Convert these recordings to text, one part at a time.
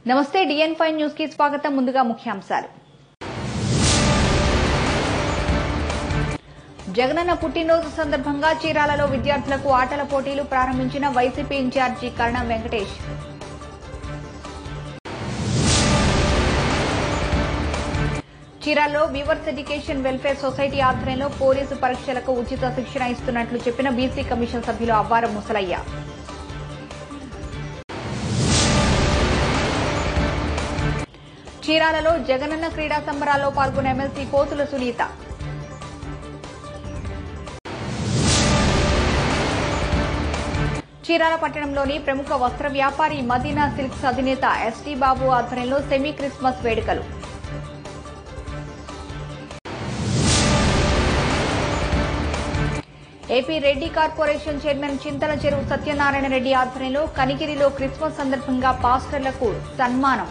నమస్తే డిఎన్ five news కి స్వాగతం ముందుగా ముఖ్యాంశాలు జగనన్న పుట్టినరోజు సందర్భంగా చీరాలలో విద్యార్థులకు ఆటల పోటీలు ప్రారంభించిన వైసీపీ ఇన్ఛార్జి కరణం వెంకటేష్ చీరాల్లో వివర్స్ ఎడ్యుకేషన్ వెల్ఫేర్ సొసైటీ ఆధ్వర్యంలో పోలీసు పరీక్షలకు ఉచిత శిక్షణ ఇస్తున్నట్లు చెప్పిన బీసీ కమిషన్ సభ్యులు అవ్వారం ముసలయ్య చీరాలలో జగనన్న క్రీడా సంబరాల్లో పాల్గొన్న ఎమ్మెల్సీ పోతుల సునీత చీరాల పట్టణంలోని ప్రముఖ వస్త్ర వ్యాపారి మదీనా సిల్క్స్ అధినేత ఎస్టీ బాబు ఆధ్వర్యంలో సెమీ క్రిస్మస్ వేడుకలు AP Reddy corporation chairman Chintala Cheruvu Satyanarayana Reddy ఆధ్వర్యంలో కనిగిరిలో క్రిస్మస్ సందర్భంగా పాస్టర్లకు సన్మానం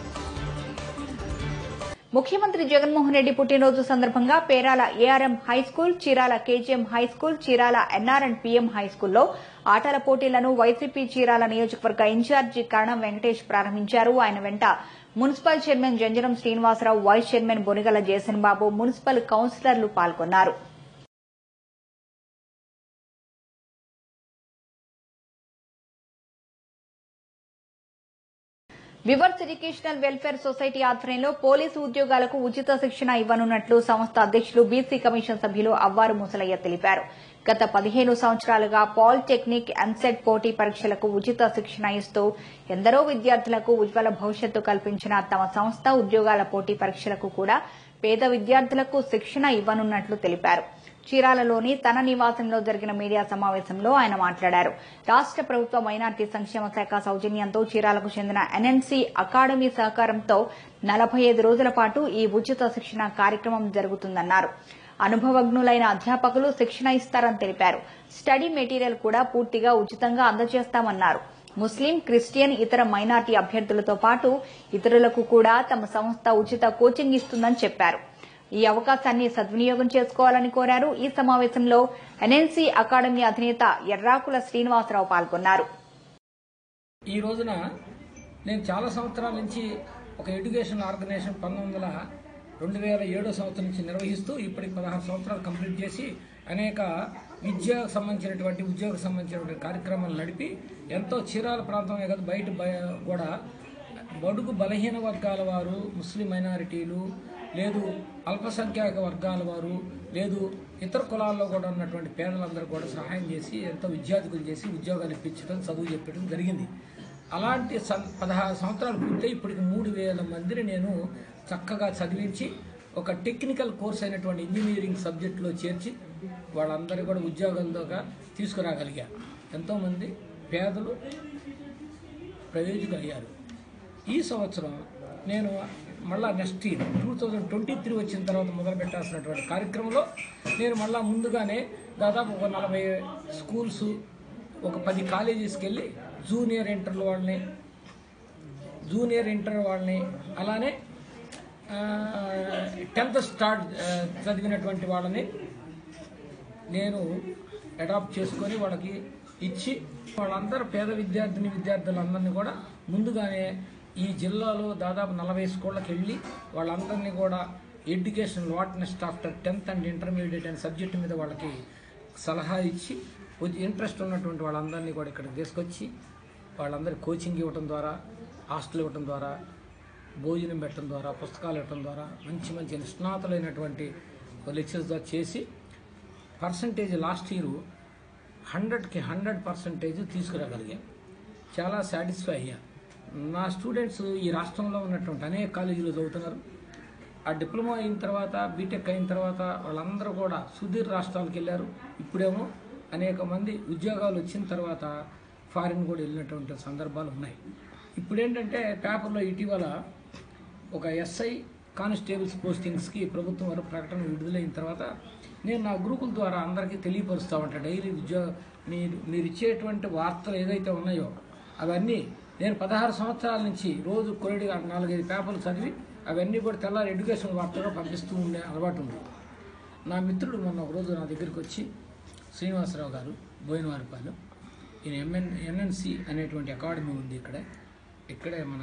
ముఖ్యమంత్రి జగన్మోహన్ రెడ్డి పుట్టినరోజు సందర్భంగా Perala ARM high school Chirala KGM high school Chirala NRN PM high స్కూల్లో ఆటల పోటీలను వైసీపీ చీరాల నియోజకవర్గ ఇన్ఛార్జి కరణం వెంకటేష్ ప్రారంభించారు ఆయన వెంట municipal chairman Janjaram Srinivasarao vice chairman Bonigala Jayasan Babu municipal కౌన్సిలర్లు పాల్గొన్నారు వివర్స్ ఎడ్యుకేషనల్ వెల్ఫేర్ సొసైటీ ఆధ్వర్యంలో పోలీసు ఉద్యోగాలకు ఉచిత శిక్షణ ఇవ్వనున్నట్లు సంస్థ అధ్యక్షులు బీసీ కమిషన్ సభ్యులు అవ్వారు ముసలయ్య తెలిపారు గత పదిహేను సంవత్సరాలుగా పాలిటెక్నిక్ ఎంసెట్ పోటీ పరీక్షలకు ఉచిత శిక్షణ ఇస్తూ ఎందరో విద్యార్థులకు ఉజ్వల భవిష్యత్తు కల్పించిన తమ సంస్థ ఉద్యోగాల పోటీ పరీక్షలకు కూడా పేద విద్యార్థులకు శిక్షణ ఇవ్వనున్నట్లు తెలిపారు చీరాలలోని తన నివాసంలో జరిగిన మీడియా సమావేశంలో ఆయన మాట్లాడారు రాష్ట ప్రభుత్వ మైనార్టీ సంక్షేమ శాఖ సౌజన్యంతో చీరాలకు చెందిన ఎన్ఎన్సీ అకాడమీ సహకారంతో నలభై ఐదు రోజుల పాటు ఈ ఉచిత శిక్షణ కార్యక్రమం జరుగుతుందన్నారు అనుభవజ్ఞులైన అధ్యాపకులు శిక్షణ ఇస్తారని తెలిపారు స్టడీ మెటీరియల్ కూడా పూర్తిగా ఉచితంగా అందజేస్తామన్నారు ముస్లిం క్రిస్టియన్ ఇతర మైనార్టీ అభ్యర్థులతో పాటు ఇతరులకు కూడా తమ సంస్థ ఉచిత కోచింగ్ ఇస్తుందని చెప్పారు ఈ అవకాశాన్ని సద్వినియోగం చేసుకోవాలని కోరారు ఈ సమావేశంలో ఎన్ఎన్సీ అకాడమీ అధినేత ఎర్రాకుల శ్రీనివాసరావు పాల్గొన్నారు ఈ రోజున నేను చాలా సంవత్సరాల నుంచి ఒక ఎడ్యుకేషన్ ఆర్గనైజేషన్ పంతొమ్మిది వందల రెండు వేల ఏడో సంవత్సరం నుంచి నిర్వహిస్తూ ఇప్పటికి పదహారు సంవత్సరాలు కంప్లీట్ చేసి అనేక విద్యకు సంబంధించినటువంటి ఉద్యోగకు సంబంధించినటువంటి కార్యక్రమాలు నడిపి ఎంతో చీరాల ప్రాంతమే కాదు బయట బయ- కూడా బడుగు బలహీన వర్గాల వారు ముస్లిం మైనారిటీలు లేదు అల్పసంఖ్యాక వర్గాల వారు లేదు ఇతర కులాల్లో కూడా ఉన్నటువంటి పేదలందరూ కూడా సహాయం చేసి ఎంతో విద్యార్థులు చేసి ఉద్యోగాలు ఇప్పించడం చదువు చెప్పడం జరిగింది అలాంటి సం పదహారు సంవత్సరాలు పూర్తయి ఇప్పటికి మూడు వేల మందిని నేను చక్కగా చదివించి ఒక టెక్నికల్ కోర్స్ అయినటువంటి ఇంజనీరింగ్ సబ్జెక్టులో చేర్చి వాళ్ళందరూ కూడా ఉద్యోగంలోగా తీసుకురాగలిగా ఎంతోమంది పేదలు ప్రయోజకులు అయ్యారు ఈ సంవత్సరం నేను మళ్ళా next year two thousand twenty three వచ్చిన తర్వాత మొదలు పెట్టాల్సినటువంటి కార్యక్రమంలో నేను మళ్ళా ముందుగానే దాదాపు ఒక నలభై స్కూల్స్ ఒక పది కాలేజెస్కి వెళ్ళి జూనియర్ ఇంటర్ వాళ్ళని జూనియర్ ఇంటర్ వాళ్ళని అలానే టెన్త్ స్టార్ట్ ఆ, చదివినటువంటి వాళ్ళని నేను అడాప్ట్ చేసుకొని వాళ్ళకి ఇచ్చి వాళ్ళందరూ పేద విద్యార్థిని విద్యార్థులందరినీ కూడా ముందుగానే ఈ జిల్లాలో దాదాపు నలభై స్కూళ్ళకి వెళ్ళి వాళ్ళందరినీ కూడా education what next after tenth and intermediate అనే సబ్జెక్టు మీద వాళ్ళకి సలహా ఇచ్చి కొంచెం ఇంట్రెస్ట్ ఉన్నటువంటి వాళ్ళందరినీ కూడా ఇక్కడికి తీసుకొచ్చి వాళ్ళందరికీ కోచింగ్ ఇవ్వటం ద్వారా హాస్టల్ ఇవ్వటం ద్వారా భోజనం పెట్టడం ద్వారా పుస్తకాలు ఇవ్వటం ద్వారా మంచి మంచి నిష్ణాతులైనటువంటి లెక్చర్స్ ద్వారా చేసి పర్సంటేజ్ లాస్ట్ ఇయర్ హండ్రెడ్కి హండ్రెడ్ పర్సంటేజ్ తీసుకురాగలిగాం చాలా సాటిస్ఫై అయ్యా నా స్టూడెంట్స్ ఈ రాష్ట్రంలో ఉన్నటువంటి అనేక కాలేజీలో చదువుతున్నారు ఆ డిప్లొమా అయిన తర్వాత బీటెక్ అయిన తర్వాత వాళ్ళందరూ కూడా సుదీర్ రాష్ట్రాలకు వెళ్ళారు ఇప్పుడేమో అనేక మంది ఉద్యోగాలు వచ్చిన తర్వాత ఫారిన్ కూడా వెళ్ళినటువంటి సందర్భాలు ఉన్నాయి ఇప్పుడు ఏంటంటే పేపర్లో ఇటీవల ఒక ఎస్ఐ కానిస్టేబుల్స్ పోస్టింగ్స్కి ప్రభుత్వం వారు ప్రకటన విడుదలైన తర్వాత నేను నా గ్రూపుల ద్వారా అందరికీ తెలియపరుస్తూ ఉంటాను డైలీ ఉద్యోగ మీరు మీరు ఇచ్చేటువంటి వార్తలు ఏదైతే ఉన్నాయో అవన్నీ నేను పదహారు సంవత్సరాల నుంచి రోజు కొరడిగా నాలుగైదు పేపర్లు చదివి అవన్నీ కూడా తెల్లారి ఎడ్యుకేషన్ వార్తగా పంపిస్తూ ఉండే అలవాటు ఉంది నా మిత్రుడు మొన్న ఒకరోజు నా దగ్గరికి వచ్చి శ్రీనివాసరావు గారు బోయినవారిపాలెం ఈయన ఎంఎన్ ఎన్ఎన్సి అనేటువంటి అకాడమీ ఉంది ఇక్కడ ఇక్కడే మన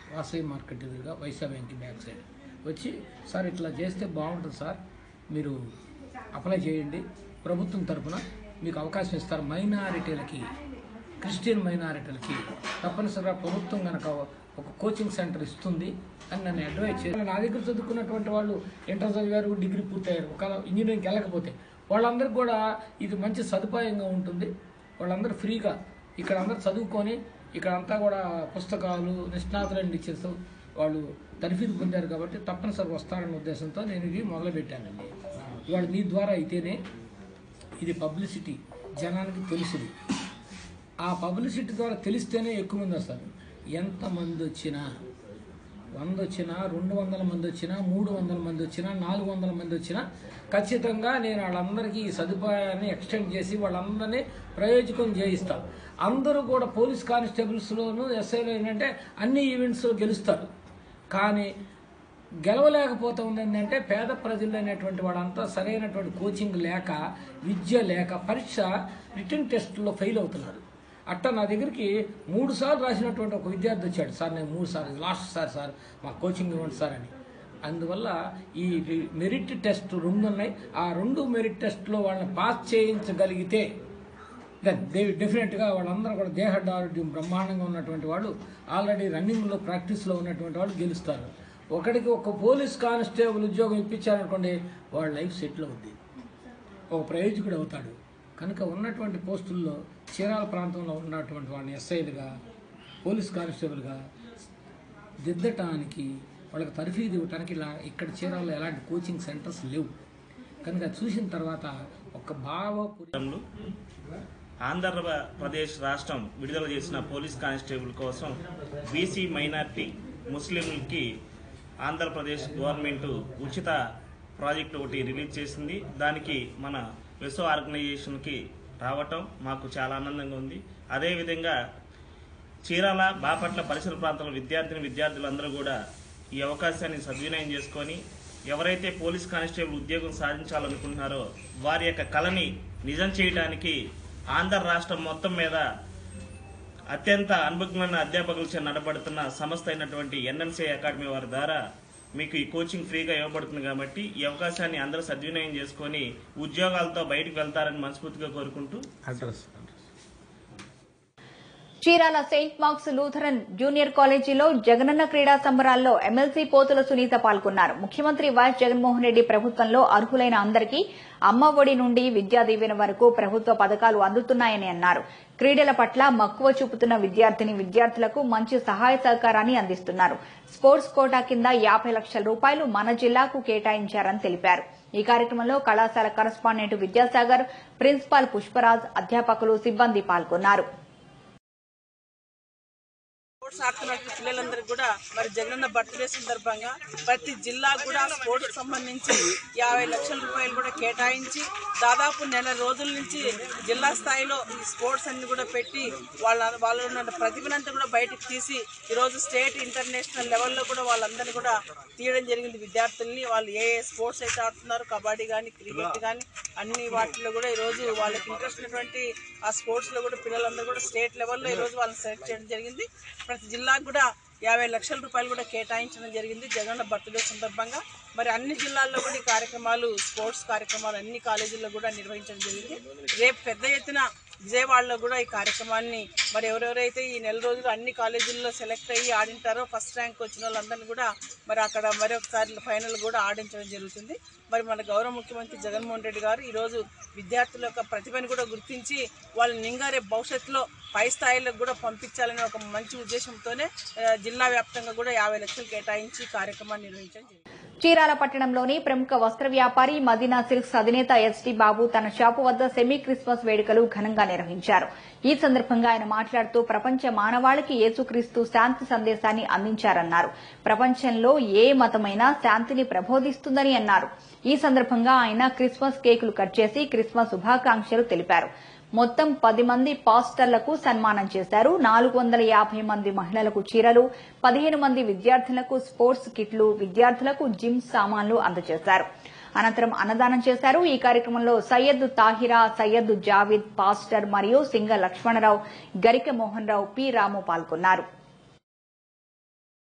వాసవి మార్కెట్ ఎదురుగా వైసా బ్యాంక్ బ్యాక్ సైడ్ వచ్చి సార్ ఇట్లా చేస్తే బాగుంటుంది సార్ మీరు అప్లై చేయండి ప్రభుత్వం తరపున మీకు అవకాశం ఇస్తారు మైనారిటీలకి క్రిస్టియన్ మైనారిటీలకి తప్పనిసరిగా ప్రభుత్వం కనుక ఒక కోచింగ్ సెంటర్ ఇస్తుంది అని నన్ను అడ్వైజ్ చేయాలి నా దగ్గర చదువుకున్నటువంటి వాళ్ళు ఇంటర్ చదివారు డిగ్రీ పూర్తయ్యారు ఒక ఇంజనీరింగ్కి వెళ్ళకపోతే వాళ్ళందరికీ కూడా ఇది మంచి సదుపాయంగా ఉంటుంది వాళ్ళందరూ ఫ్రీగా ఇక్కడ అందరూ చదువుకొని ఇక్కడ అంతా కూడా పుస్తకాలు నిష్ణాతులైన టీచర్స్ వాళ్ళు తరఫీదు పొందారు కాబట్టి తప్పనిసరి వస్తారన్న ఉద్దేశంతో నేను ఇది మొదలుపెట్టానండి ఇవాళ మీ ద్వారా అయితేనే ఇది పబ్లిసిటీ జనానికి తెలుసుది ఆ పబ్లిసిటీ ద్వారా తెలిస్తేనే ఎక్కువ మంది వస్తారు ఎంతమంది వచ్చినా వంద వచ్చినా రెండు వందల మంది వచ్చినా మూడు వందల మంది వచ్చినా నాలుగు వందల మంది వచ్చినా ఖచ్చితంగా నేను వాళ్ళందరికీ ఈ సదుపాయాన్ని ఎక్స్టెండ్ చేసి వాళ్ళందరినీ ప్రయోజకం చేయిస్తాను అందరూ కూడా పోలీస్ కానిస్టేబుల్స్లోను ఎస్ఐలో ఏంటంటే అన్ని ఈవెంట్స్ గెలుస్తారు కానీ గెలవలేకపోతుంది ఏంటంటే పేద ప్రజలు అనేటువంటి వాళ్ళంతా సరైనటువంటి కోచింగ్ లేక విద్య లేక పరీక్ష రిటర్న్ టెస్ట్లో ఫెయిల్ అవుతున్నారు అట్ట నా దగ్గరికి మూడు సార్లు రాసినటువంటి ఒక విద్యార్థి వచ్చాడు సార్ నేను మూడు సార్లు లాస్ట్ సార్ సార్ మా కోచింగ్ ఇవ్వండి సార్ అని అందువల్ల ఈ మెరిట్ టెస్ట్ రెండు ఉన్నాయి ఆ రెండు మెరిట్ టెస్ట్లో వాళ్ళని పాస్ చేయించగలిగితే దెన్ దే డెఫినెట్గా వాళ్ళందరూ కూడా దేహదారుడ్యం బ్రహ్మాండంగా ఉన్నటువంటి వాళ్ళు ఆల్రెడీ రన్నింగ్లో ప్రాక్టీస్లో ఉన్నటువంటి వాళ్ళు గెలుస్తారు ఒకడికి ఒక పోలీస్ కానిస్టేబుల్ ఉద్యోగం ఇప్పించారనుకోండి వాళ్ళ లైఫ్ సెటిల్ అవుద్ది ఒక ప్రయోజకుడు అవుతాడు కనుక ఉన్నటువంటి పోస్టుల్లో చీరాల ప్రాంతంలో ఉన్నటువంటి వాడిని ఎస్ఐలుగా పోలీస్ కానిస్టేబుల్గా దిద్దటానికి వాళ్ళకి తర్ఫీదు ఇవ్వటానికి ఇలా ఇక్కడ చీరాల్లో ఎలాంటి కోచింగ్ సెంటర్స్ లేవు కనుక చూసిన తర్వాత ఒక భావ రాష్ట్రంలో ఆంధ్రప్రదేశ్ రాష్ట్రం విడుదల చేసిన పోలీస్ కానిస్టేబుల్ కోసం బీసీ మైనార్టీ ముస్లింలకి ఆంధ్రప్రదేశ్ గవర్నమెంట్ ఉచిత ప్రాజెక్ట్ ఒకటి రిలీజ్ చేసింది దానికి మన వెసో ఆర్గనైజేషన్కి రావటం మాకు చాలా ఆనందంగా ఉంది అదేవిధంగా చీరాల బాపట్ల పరిసర ప్రాంతాల విద్యార్థిని విద్యార్థులందరూ కూడా ఈ అవకాశాన్ని సద్వినియోగం చేసుకొని ఎవరైతే పోలీస్ కానిస్టేబుల్ ఉద్యోగం సాధించాలనుకుంటున్నారో వారి యొక్క కళని నిజం చేయడానికి ఆంధ్ర రాష్ట్రం మొత్తం మీద అత్యంత అనుభవమైన అధ్యాపకులచే నడబడుతున్న సంస్థ అయినటువంటి ఎన్ఎన్సీ అకాడమీ వారి ద్వారా మీకు ఈ కోచింగ్ ఫ్రీగా ఇవ్వబడుతుంది కాబట్టి ఈ అవకాశాన్ని అందరూ సద్వినియోగం చేసుకొని ఉద్యోగాలతో బయటకు వెళ్తారని మనస్ఫూర్తిగా కోరుకుంటూ address Chirala Saint Mark's Lutheran junior కాలేజీలో జగనన్న క్రీడా సంబరాల్లో ఎమ్మెల్సీ పోతుల సునీత పాల్గొన్నారు ముఖ్యమంత్రి వైఎస్ జగన్మోహన్ రెడ్డి ప్రభుత్వంలో అర్హులైన అందరికీ అమ్మ ఒడి నుండి విద్యా దీవెన వరకు ప్రభుత్వ పథకాలు అందుతున్నాయని అన్నారు క్రీడల పట్ల మక్కువ చూపుతున్న విద్యార్థిని విద్యార్థులకు మంచి సహాయ సహకారాన్ని అందిస్తున్నారు స్పోర్ట్స్ కోటా కింద యాభై లక్షల రూపాయలు మన జిల్లాకు కేటాయించారని తెలిపారు ఈ కార్యక్రమంలో కళాశాల కరస్పాండెంట్ విద్యాసాగర్ ప్రిన్సిపాల్ పుష్పరాజ్ అధ్యాపకులు సిబ్బంది పాల్గొన్నారు స్పోర్ట్స్ ఆడుతున్నటువంటి పిల్లలందరికీ కూడా మరి జగనన్న బర్త్డే సందర్భంగా ప్రతి జిల్లా కూడా స్పోర్ట్స్ సంబంధించి యాభై లక్షల రూపాయలు కూడా కేటాయించి దాదాపు నెల రోజుల నుంచి జిల్లా స్థాయిలో ఈ స్పోర్ట్స్ అన్ని కూడా పెట్టి వాళ్ళ వాళ్ళలో ఉన్న ప్రతిభనంతా కూడా బయటకు తీసి ఈరోజు స్టేట్ ఇంటర్నేషనల్ లెవెల్లో కూడా వాళ్ళందరినీ కూడా తీయడం జరిగింది విద్యార్థుల్ని వాళ్ళు ఏ ఏ స్పోర్ట్స్ అయితే ఆడుతున్నారు కబడ్డీ కానీ క్రికెట్ కానీ అన్ని వాటిల్లో కూడా ఈరోజు వాళ్ళకి ఇంట్రెస్ట్ ఉన్నటువంటి ఆ స్పోర్ట్స్లో కూడా పిల్లలందరూ కూడా స్టేట్ లెవెల్లో ఈరోజు వాళ్ళని సెలెక్ట్ చేయడం జరిగింది ప్రతి జిల్లాకు కూడా యాభై లక్షల రూపాయలు కూడా కేటాయించడం జరిగింది జగన్ బర్త్డే సందర్భంగా మరి అన్ని జిల్లాల్లో కూడా ఈ కార్యక్రమాలు స్పోర్ట్స్ కార్యక్రమాలు అన్ని కాలేజీల్లో కూడా నిర్వహించడం జరిగింది రేపు పెద్ద ఎత్తున విజయవాడలో కూడా ఈ కార్యక్రమాన్ని మరి ఎవరెవరైతే ఈ నెల రోజులు అన్ని కాలేజీల్లో సెలెక్ట్ అయ్యి ఆడింటారో ఫస్ట్ ర్యాంక్ వచ్చిన వాళ్ళందరినీ కూడా మరి అక్కడ మరొకసారి ఫైనల్ కూడా ఆడించడం జరుగుతుంది మరి మన గౌరవ ముఖ్యమంత్రి జగన్మోహన్ రెడ్డి గారు ఈరోజు విద్యార్థుల యొక్క ప్రతిభను కూడా గుర్తించి వాళ్ళని ఇంకా రేపు భవిష్యత్తులో పై స్థాయిలకు కూడా పంపించాలనే ఒక మంచి ఉద్దేశంతోనే ఆ, జిల్లా వ్యాప్తంగా కూడా యాభై లక్షలు కేటాయించి ఈ కార్యక్రమాన్ని నిర్వహించడం జరిగింది చీరాల పట్టణంలోని ప్రముఖ వస్త్ర వ్యాపారి మదీనా సిల్క్స్ అధినేత ఎస్టీ బాబు తన షాపు వద్ద సెమీ క్రిస్మస్ వేడుకలు ఘనంగా నిర్వహించారు ఈ సందర్భంగా ఆయన మాట్లాడుతూ ప్రపంచ మానవాళికి యేసుక్రీస్తు శాంతి సందేశాన్ని అందించారన్నారు ప్రపంచంలో ఏ మతమైనా శాంతిని ప్రబోధిస్తుందని అన్నారు ఈ సందర్భంగా ఆయన క్రిస్మస్ కేకులు కట్ చేసి క్రిస్మస్ శుభాకాంక్షలు తెలిపారు మొత్తం పది మంది పాస్టర్లకు సన్మానం చేశారు నాలుగు వందల యాభై మంది మహిళలకు చీరలు పదిహేను మంది విద్యార్థులకు స్పోర్ట్స్ కిట్లు విద్యార్థులకు జిమ్ సామాన్లు అందజేశారు అనంతరం అన్నదానం చేశారు ఈ కార్యక్రమంలో సయ్యద్ తాహిరా సయ్యద్ జావిద్ పాస్టర్ మరియు సింగ లక్ష్మణరావు గరిక మోహన్ రావు పి రాము పాల్గొన్నారు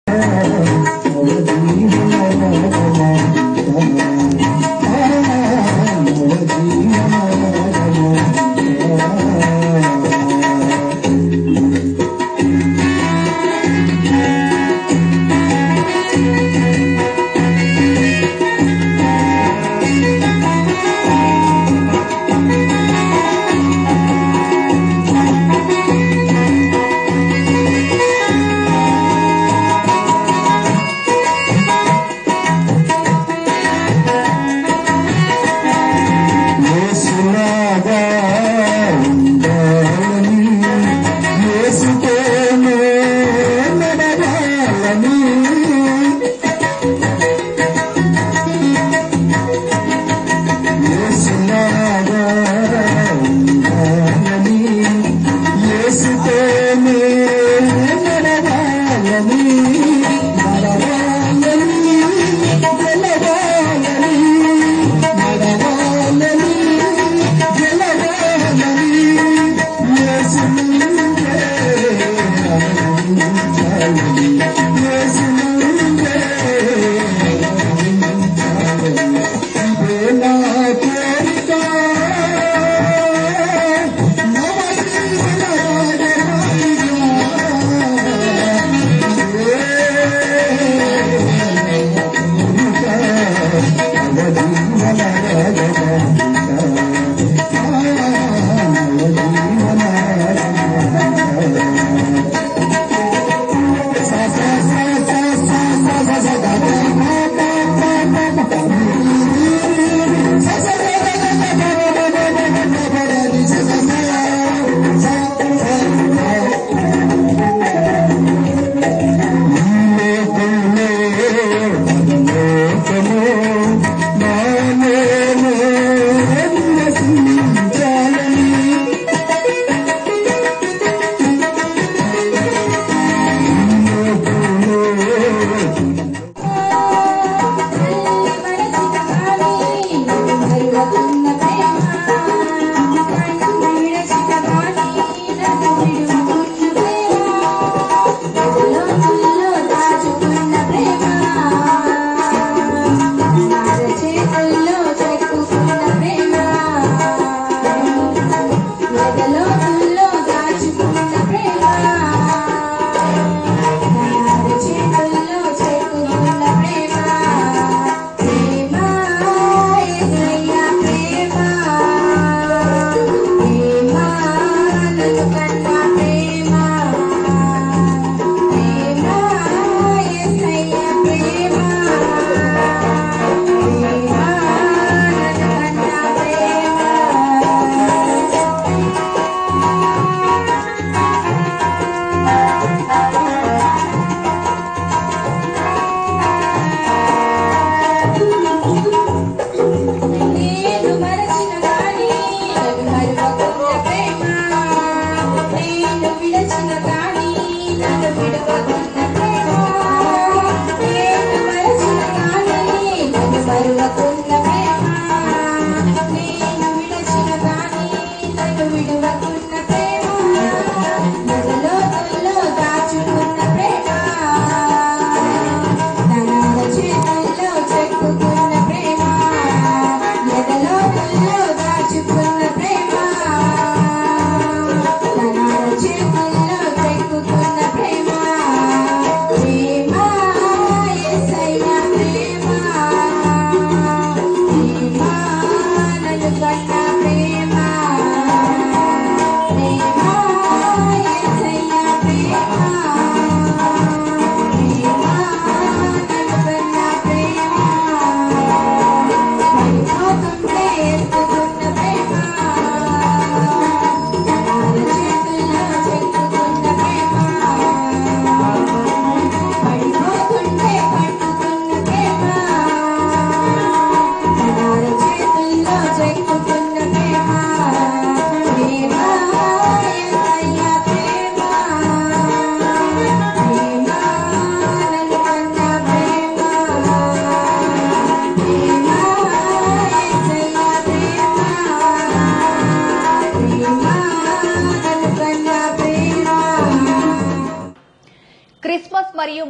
యేసులాగా ఉండాలని, యేసుతోనే నడవాలని. యేసులాగా ఉండాలని, యేసుతోనే నడవాలని, నడవాలని, గెలవాలని, నడవాలని, గెలవాలని, యేసునందే ఆనందించాలని, యేసునందే ఆనందించాలని. ఇదే నా కోరిక నవజీవన సా సా సా సా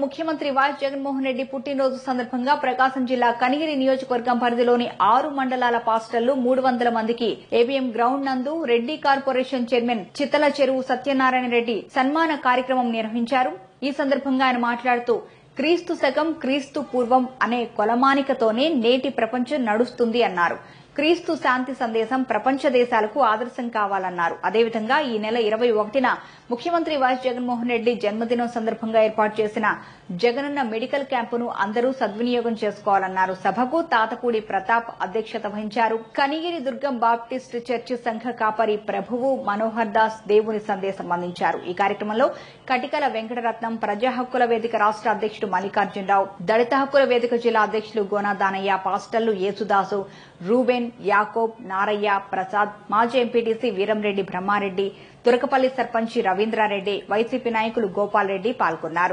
ముఖ్యమంత్రి వైఎస్ జగన్మోహన్ రెడ్డి పుట్టినరోజు సందర్భంగా ప్రకాశం జిల్లా కనిగిరి నియోజకవర్గం పరిధిలోని ఆరు మండలాల పాస్టర్లు మూడు వందల మందికి ఏబిఎం గ్రౌండ్ నందు రెడ్డి కార్పొరేషన్ చైర్మన్ చిత్తల చెరువు సత్యనారాయణ రెడ్డి సన్మాన కార్యక్రమం నిర్వహించారు ఈ సందర్భంగా ఆయన మాట్లాడుతూ క్రీస్తు శకం క్రీస్తు పూర్వం అనే కొలమానికతోనే నేటి ప్రపంచం నడుస్తుంది అన్నారు క్రీస్తు శాంతి సందేశం ప్రపంచ దేశాలకు ఆదర్శం కావాలన్నారు అదేవిధంగా ఈ నెల ఇరవై ఒకటిన ముఖ్యమంత్రి వైఎస్ జగన్మోహన్ రెడ్డి జన్మదినం సందర్భంగా ఏర్పాటు చేసిన జగనన్న మెడికల్ క్యాంపును అందరూ సద్వినియోగం చేసుకోవాలన్నారు సభకు తాతపూడి ప్రతాప్ అధ్యక్షత వహించారు కనిగిరి దుర్గం బాప్టిస్ట్ చర్చి సంఘ కాపరి ప్రభువు మనోహర్ దాస్ దేవుని సందేశం అందించారు ఈ కార్యక్రమంలో కటికల వెంకటరత్నం ప్రజా హక్కుల వేదిక రాష్ట అధ్యక్షుడు మల్లికార్జునరావు దళిత హక్కుల వేదిక జిల్లా అధ్యక్షులు గోనా దానయ్య పాస్టర్లు యేసుదాసు రూబెన్ యాకోబ్ నారయ్య ప్రసాద్ మాజీ ఎంపీటీసీ వీరంరెడ్డి బ్రహ్మారెడ్డి తురకపల్లి సర్పంచి రవీంద్రారెడ్డి వైసీపీ నాయకులు గోపాల్ రెడ్డి పాల్గొన్నారు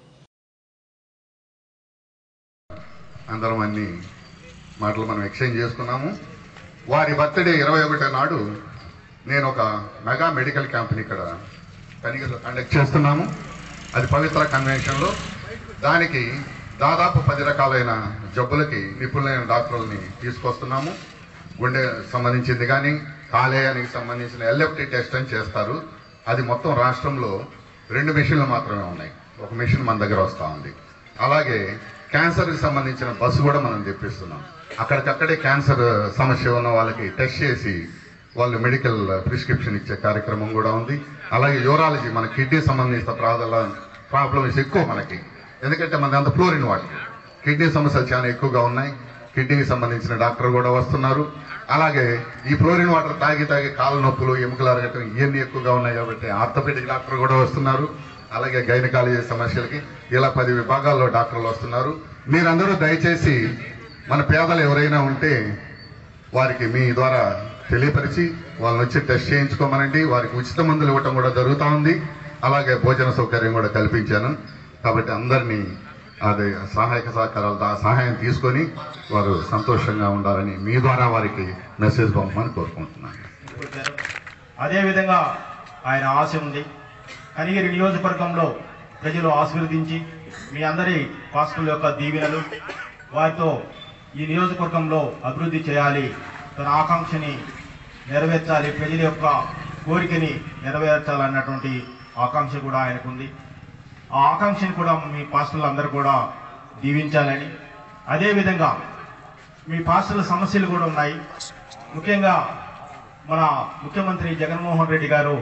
అందరం అన్ని మాటలు మనం ఎక్స్చేంజ్ చేసుకున్నాము వారి బర్త్డే ఇరవై ఒకటో నాడు నేను ఒక మెగా మెడికల్ క్యాంప్ని ఇక్కడ కనిగిరిలో కండక్ట్ చేస్తున్నాము అది పవిత్ర కన్వెన్షన్లో దానికి దాదాపు పది రకాలైన జబ్బులకి నిపుణులైన డాక్టర్లని తీసుకొస్తున్నాము గుండె సంబంధించింది కానీ కాలేయానికి సంబంధించిన ఎల్ఎఫ్టి టెస్ట్ అని చేస్తారు అది మొత్తం రాష్ట్రంలో రెండు మిషన్లు మాత్రమే ఉన్నాయి ఒక మిషన్ మన దగ్గర వస్తూ ఉంది అలాగే క్యాన్సర్కి సంబంధించిన బస్సు కూడా మనం తెప్పిస్తున్నాం అక్కడికక్కడే క్యాన్సర్ సమస్య ఉన్న వాళ్ళకి టెస్ట్ చేసి వాళ్ళు మెడికల్ ప్రిస్క్రిప్షన్ ఇచ్చే కార్యక్రమం కూడా ఉంది అలాగే యూరాలజీ మన కిడ్నీ సంబంధించిన ప్రాధల ప్రాబ్లమ్స్ ఎక్కువ మనకి ఎందుకంటే మన అంత ఫ్లోరిన్ వాటర్ కిడ్నీ సమస్యలు చాలా ఎక్కువగా ఉన్నాయి కిడ్నీకి సంబంధించిన డాక్టర్ కూడా వస్తున్నారు అలాగే ఈ ఫ్లోరిన్ వాటర్ తాగి తాగి కాళ్ళ నొప్పులు ఎముకలు అరగటం ఇవన్నీ ఎక్కువగా ఉన్నాయి కాబట్టి ఆర్థోపెడిక్ డాక్టర్ కూడా వస్తున్నారు అలాగే గైనకాలజీ సమస్యలకి ఇలా పది విభాగాల్లో డాక్టర్లు వస్తున్నారు మీరందరూ దయచేసి మన పేదలు ఎవరైనా ఉంటే వారికి మీ ద్వారా తెలియపరిచి వాళ్ళని వచ్చి టెస్ట్ చేయించుకోమనండి వారికి ఉచిత మందులు ఇవ్వటం కూడా జరుగుతూ ఉంది అలాగే భోజన సౌకర్యం కూడా కల్పించాను కాబట్టి అందరినీ అది సహాయక సహకారాలు ఆ సహాయం తీసుకొని వారు సంతోషంగా ఉండాలని మీ ద్వారా వారికి మెసేజ్ పంపమని కోరుకుంటున్నాను వచ్చారు అదేవిధంగా ఆయన ఆశ ఉంది కనిగిరి నియోజకవర్గంలో ప్రజలు ఆశీర్వదించి మీ అందరి పాస్టర్ల యొక్క దీవెనలు వారితో ఈ నియోజకవర్గంలో అభివృద్ధి చేయాలి తన ఆకాంక్షని నెరవేర్చాలి ప్రజల యొక్క కోరికని నెరవేర్చాలన్నటువంటి ఆకాంక్ష కూడా ఆయనకుంది ఆ ఆకాంక్షని కూడా మీ పాస్టర్లు అందరూ కూడా దీవించాలని అదేవిధంగా మీ పాస్టర్ల సమస్యలు కూడా ఉన్నాయి ముఖ్యంగా మన ముఖ్యమంత్రి జగన్మోహన్ రెడ్డి గారు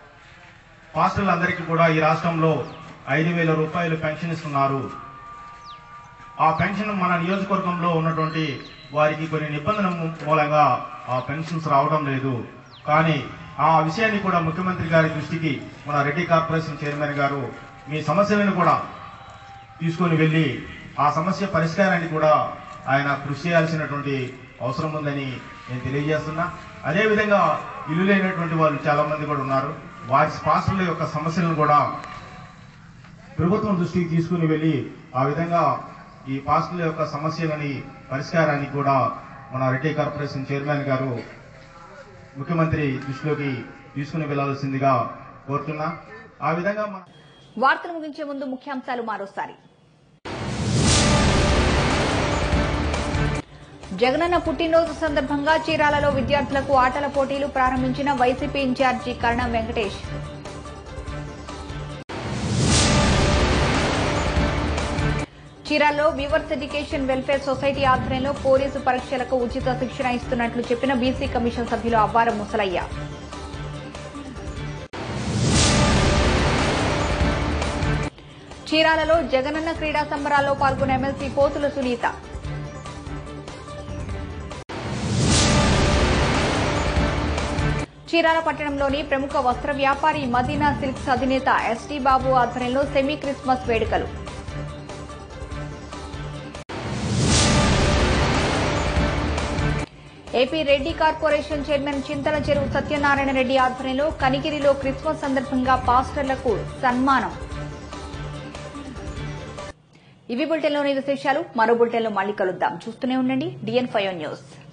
పాస్టర్లందరికీ కూడా ఈ రాష్ట్రంలో ఐదు వేల రూపాయలు పెన్షన్ ఇస్తున్నారు ఆ పెన్షన్ మన నియోజకవర్గంలో ఉన్నటువంటి వారికి కొన్ని నిబంధనల మూ- మూలంగా ఆ పెన్షన్స్ రావడం లేదు కానీ ఆ విషయాన్ని కూడా ముఖ్యమంత్రి గారి దృష్టికి మన రెడ్డి కార్పొరేషన్ చైర్మన్ గారు మీ సమస్యలను కూడా తీసుకొని వెళ్ళి ఆ సమస్య పరిష్కారానికి కూడా ఆయన కృషి చేయాల్సినటువంటి అవసరం ఉందని నేను తెలియజేస్తున్నా అదేవిధంగా ఇల్లు లేనటువంటి వాళ్ళు చాలా మంది కూడా ఉన్నారు వారి స్పాన్సర్ల యొక్క సమస్యలను కూడా ప్రభుత్వం దృష్టికి తీసుకుని వెళ్ళి ఆ విధంగా ఈ పాస్టుల యొక్క సమస్యలని పరిష్కారానికి కూడా మన రెడ్డి కార్పొరేషన్ చైర్మన్ గారు ముఖ్యమంత్రి దృష్టిలోకి తీసుకుని వెళ్లాల్సిందిగా కోరుతున్నా ఆ విధంగా మన వార్తలు ముగించే ముందు ముఖ్యాంశాలు మరోసారి జగనన్న పుట్టినరోజు సందర్భంగా చీరాలలో విద్యార్థులకు ఆటల పోటీలు ప్రారంభించిన వైసీపీ ఇన్ఛార్జి కరణం వెంకటేష్ చీరాల్లో వ్యూవర్స్ ఎడ్యుకేషన్ వెల్ఫేర్ సొసైటీ ఆధ్వర్యంలో పోలీసు పరీక్షలకు ఉచిత శిక్షణ ఇస్తున్నట్లు చెప్పిన బీసీ కమిషన్ సభ్యులు అవ్వారం ముసలయ్య చీరాలలో జగనన్న క్రీడా సంబరాల్లో పాల్గొన్న ఎమ్మెల్సీ పోతుల సునీత చీరాల పట్టణంలోని ప్రముఖ వస్త్ర వ్యాపారి మదీనా సిల్క్స్ అధినేత ఎస్టీ బాబు ఆధ్వర్యంలో సెమీ క్రిస్మస్ వేడుకలు AP Reddy corporation chairman Chintala Cheruvu Satyanarayana Reddy ఆధ్వర్యంలో కనిగిరిలో క్రిస్మస్ సందర్భంగా పాస్టర్లకు సన్మానం ఇవి బులెటిన్లోని విశేషాలు మరో బులెటిన్లో మళ్ళీ కలుద్దాం చూస్తూనే ఉండండి డిఎన్ ఫైవ్ న్యూస్